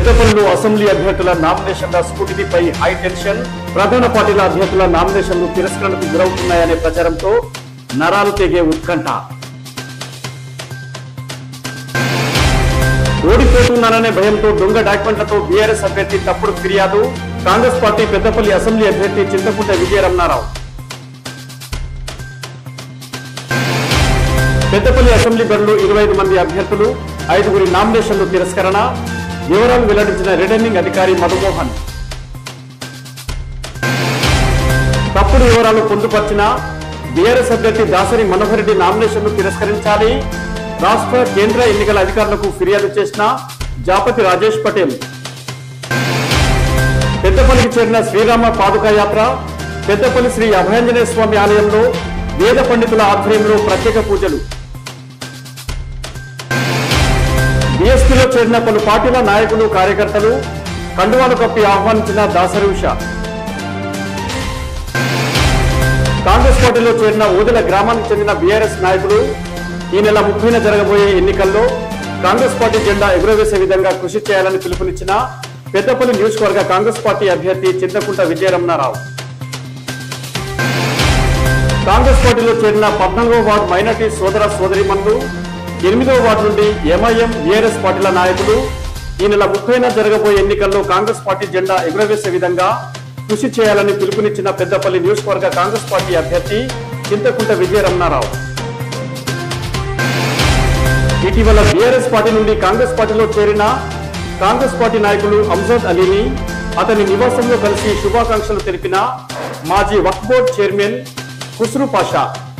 పెద్దపల్లిలో అసెంబ్లీ అభ్యర్థుల నామినేషన్ల స్కూటినీపై హై టెన్షన్ ప్రధాన పార్టీల అభ్యర్థుల నామినేషన్లు తిరస్కరణకు గురవుతున్నాయనే ప్రచారంతో నరాలు తెగే ఉత్కంఠ ఓడిపోతున్నాననే భయంతో దొంగ డాక్యుమెంట్లతో బీఆర్ఎస్ అభ్యర్థి తప్పుడు ఫిర్యాదు కాంగ్రెస్ పార్టీ పెద్దపల్లి అసెంబ్లీ అభ్యర్థి చింతకుంట విజయరమణారావు పెద్దపల్లి అసెంబ్లీ బరిలో ఇరవై ఐదు మంది అభ్యర్థులు ఐదుగురి నామినేషన్లు తిరస్కరణ వివరాలు వెల్లడించిన రిటర్నింగ్ అధికారి మధుమోహన్ తప్పుడు వివరాలు పొందుపర్చిన బీఆర్ఎస్ అభ్యర్థి దాసరి మనోహర్ రెడ్డి నామినేషన్ను తిరస్కరించాలి రాష్ట్ర కేంద్ర ఎన్నికల అధికారులకు ఫిర్యాదు చేసిన జాపతి రాజేష్ పటేల్ పెద్దపల్లికి చేరిన శ్రీరామ పాదుకా యాత్ర పెద్దపల్లి శ్రీ అభయాంజనేయ స్వామి ఆలయంలో వేద పండితుల ఆధ్వర్యంలో ప్రత్యేక పూజలు బీఎస్పీలో చేరిన పలు పార్టీల నాయకులు కార్యకర్తలు కండువాలు కప్పి ఆహ్వానించిన దాసరి ఉష కాంగ్రెస్ పార్టీలో చేరిన ఊదల గ్రామానికి చెందిన బీఆర్ఎస్ నాయకులు ఈ నెల ముప్పైన జరగబోయే ఎన్నికల్లో కాంగ్రెస్ పార్టీ జెండా ఎగురవేసే విధంగా కృషి చేయాలని పిలుపునిచ్చిన పెద్దపల్లి నియోజకవర్గ కాంగ్రెస్ పార్టీ అభ్యర్థి చింతకుంట విజయరమణారావు కాంగ్రెస్ పార్టీలో చేరిన పద్నాలుగో వార్డు మైనార్టీ సోదర సోదరిమణులు ఎనిమిదవ వార్డు నుండి ఎంఐఎం బీఆర్ఎస్ పార్టీల నాయకులు ఈ నెల ముప్పైన జరగబోయే ఎన్నికల్లో కాంగ్రెస్ పార్టీ జెండా ఎగురవేసే విధంగా కృషి చేయాలని పిలుపునిచ్చిన పెద్దపల్లి నియోజకవర్గ కాంగ్రెస్ పార్టీ అభ్యర్థి చింతకుంట విజయరమణారావు ఇటీవల బీఆర్ఎస్ పార్టీ నుండి కాంగ్రెస్ పార్టీలో చేరిన కాంగ్రెస్ పార్టీ నాయకులు అంజద్ అలీని అతని నివాసంలో కలిసి శుభాకాంక్షలు తెలిపిన మాజీ వక్ఫ్ బోర్డ్ చైర్మన్ ఖుస్రు పాషా